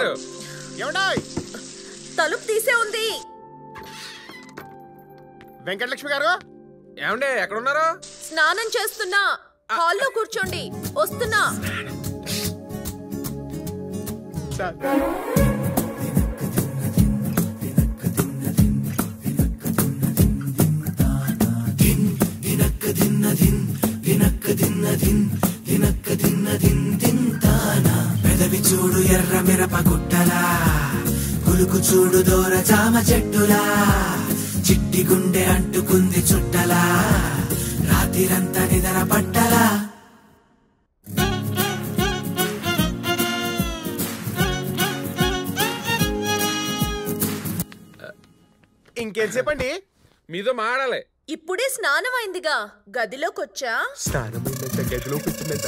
గారు ఏమండాయ్ తలుపు తీసే ఉంది వెంకటలక్ష్మి గారు ఏమండి ఎక్కడ ఉన్నారు స్నానం చేస్తున్నా హాల్లో కూర్చోండి వస్తున్నా పెదవి చూడు ఎర్ర మిరప గుట్టలా కులుకు చూడు దూర జామ చెట్టులా చిట్టి గుండె అంటుకుంది చుట్టలా రాత్రిరంతా నిదర పట్టలా ఇంకేంసేపు అండి మీతో మాడాలి ఇప్పుడే స్నానం అయిందిగా గదిలోకొచ్చా స్నానం అయిందంట గదిలో కూర్చుందంట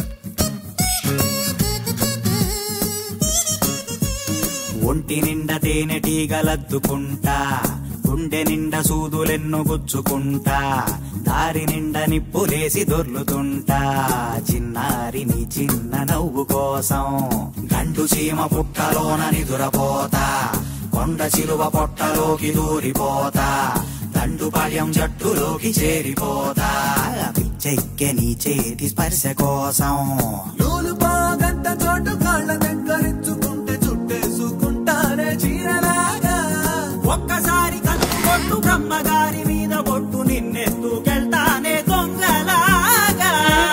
ఒంటి నిండా తేనెటీగలద్దుకుంటా గుండె నిండా సూదులెన్ను గుచ్చుకుంటా దారి నిండా నిప్పులేసి దొర్లుతుంటా చిన్నారి నీ చిన్న నవ్వు కోసం గండు చీమ పుట్టలోన నిదురపోతా కొండ చిలువ పొట్టలోకి దూరిపోతా దండుపాళ్యం జట్టులోకి చేరిపోతా పిచ్చెక్కె నీ చేతి స్పర్శ కోసం నూలు పోగంత చోటు కాళ్ళ దగ్గరించుకుంటే చుట్టేసుకుంటానే చీరలాగా ఒక్కసారి కన్ను కొట్టు బ్రహ్మగారి మీద కొట్టు నిన్నెత్తుకెళ్తానే దొంగలాగా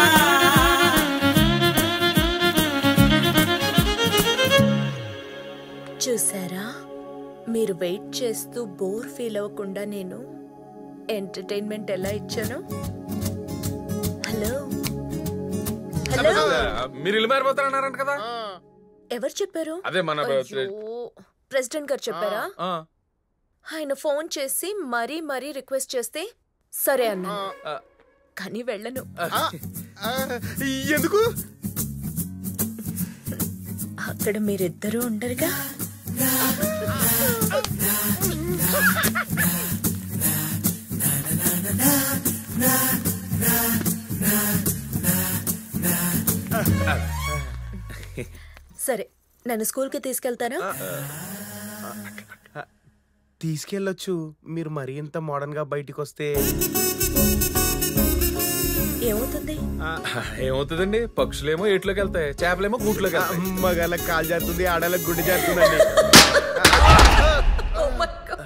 చూసారా మీరు వెయిట్ చేస్తూ బోర్ ఫీల్ అవ్వకుండా నేను ఎంటర్టైన్మెంట్ ఎలా ఇచ్చాను హలో హలో మీరు ఇల్లు మారిపోతారన్నారంట కదా ఎవరు చెప్పారు అదే మన అయ్యో, ప్రెసిడెంట్ గారు చెప్పారా ఆ, ఆయన ఫోన్ చేసి మరీ మరీ రిక్వెస్ట్ చేస్తే సరే అన్నా ఆ, కానీ వెళ్ళను ఎందుకు అక్కడ మీరిద్దరూ ఉండరుగా సరే నన్ను స్కూల్కి తీసుకెళ్తారా తీసుకెళ్ళొచ్చు మీరు మరీ ఇంత మోడర్న్ గా బయటికి వస్తే ఏమవుతుంది ఏమవుతుందండి పక్షులేమో ఎట్లోకి వెళ్తాయి చేపలేమో గూట్లోకి వెళ్తాయి మగాళ్ళకి కాలు జారుతుంది ఆడాళ్ళకి గుండె జారుతుందండి Oh my God.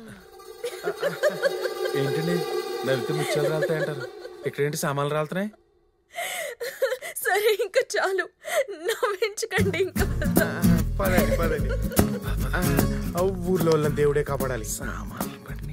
ఏంటండి నవ్వితే ముత్యాలు రాలుతాయి అంటారు ఇక్కడేంటి సామాన్లు రాలుతున్నాయి సరే ఇంకా చాలు నవ్వించకండి ఇంకా పదండి పదండి ఆ, ఆ ఊర్లో వాళ్ళని దేవుడే కాపాడాలి సామాన్లు పడినాయి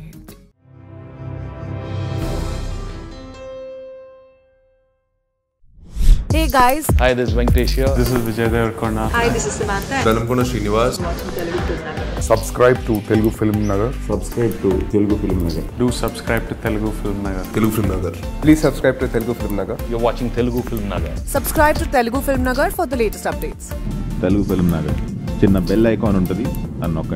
Hey guys, Hi, this is Venkatesh here. This is Vijay Devarkonda. hi, this is Samantha. Velankonda Srinivas subscribe to Telugu Film Nagar subscribe to Telugu Film Nagar Do subscribe to Telugu Film Nagar. Telugu Film Nagar please subscribe to Telugu Film Nagar You're watching Telugu Film Nagar. Subscribe to Telugu Film Nagar for the latest updates. Telugu Film Nagar చిన్న bell icon ఉంటుంది అని నొక్కండి